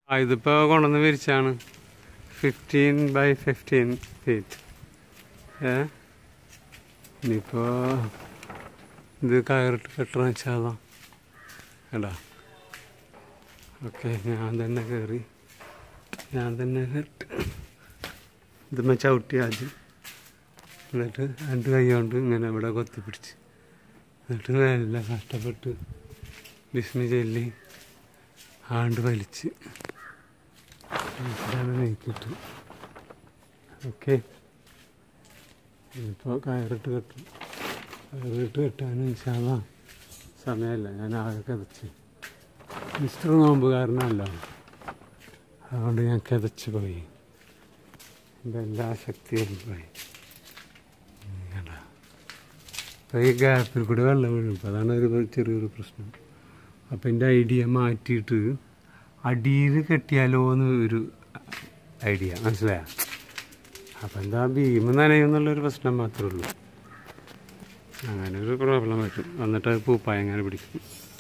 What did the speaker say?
ആ ഇതിപ്പോൾ കൊണ്ടുവന്ന് വിരിച്ചാണ് ഫിഫ്റ്റീൻ ബൈ ഫിഫ്റ്റീൻ ഫീറ്റ് ഏ ഇനിയിപ്പോൾ ഇത് കയറിട്ട് കെട്ടണം വെച്ചാലോ എടാ ഓക്കെ ഞാൻ തന്നെ കയറി ഞാൻ തന്നെ കെട്ട് ഇതുമ്മ ചവിട്ടി ആദ്യം എന്നിട്ട് രണ്ട് കൈ കൊണ്ട് ഇങ്ങനെ ഇവിടെ കൊത്തിപ്പിടിച്ച് എന്നിട്ട് നല്ല കഷ്ടപ്പെട്ട് ബിസ്മി ചൊല്ലി ആണ്ട് വലിച്ച് ഇതാണ് നീക്കിട്ട് ഓക്കെ ഇപ്പോൾ കയറിട്ട് കെട്ടും കയറിട്ട് കെട്ടാനും ഇൻഷാല്ല സമയമല്ല ഞാൻ ആകെ കിതച്ച് മിസ്റ്റർ നോമ്പുകാരനല്ല അതുകൊണ്ട് ഞാൻ കിതച്ച് പോയി എൻ്റെ എല്ലാ ശക്തിയും പോയി ഇങ്ങടാ. അപ്പോൾ ഈ ഗ്യാപ്പിൽ കൂടി വെള്ളം വീഴും അപ്പോൾ അതാണ് ഒരു ചെറിയൊരു പ്രശ്നം അപ്പോൾ എൻ്റെ ഐഡിയ മാറ്റിയിട്ട് അടിയിൽ കെട്ടിയാലോ എന്ന് ഒരു ഐഡിയ മനസ്സിലായ അപ്പം എന്താ ഭീമ നനയുന്നുള്ളൊരു പ്രശ്നം മാത്രമേ ഉള്ളൂ അങ്ങനെ ഒരു പ്രോബ്ലം പറ്റും എന്നിട്ട് അത് പൂപ്പായ അങ്ങനെ പിടിക്കും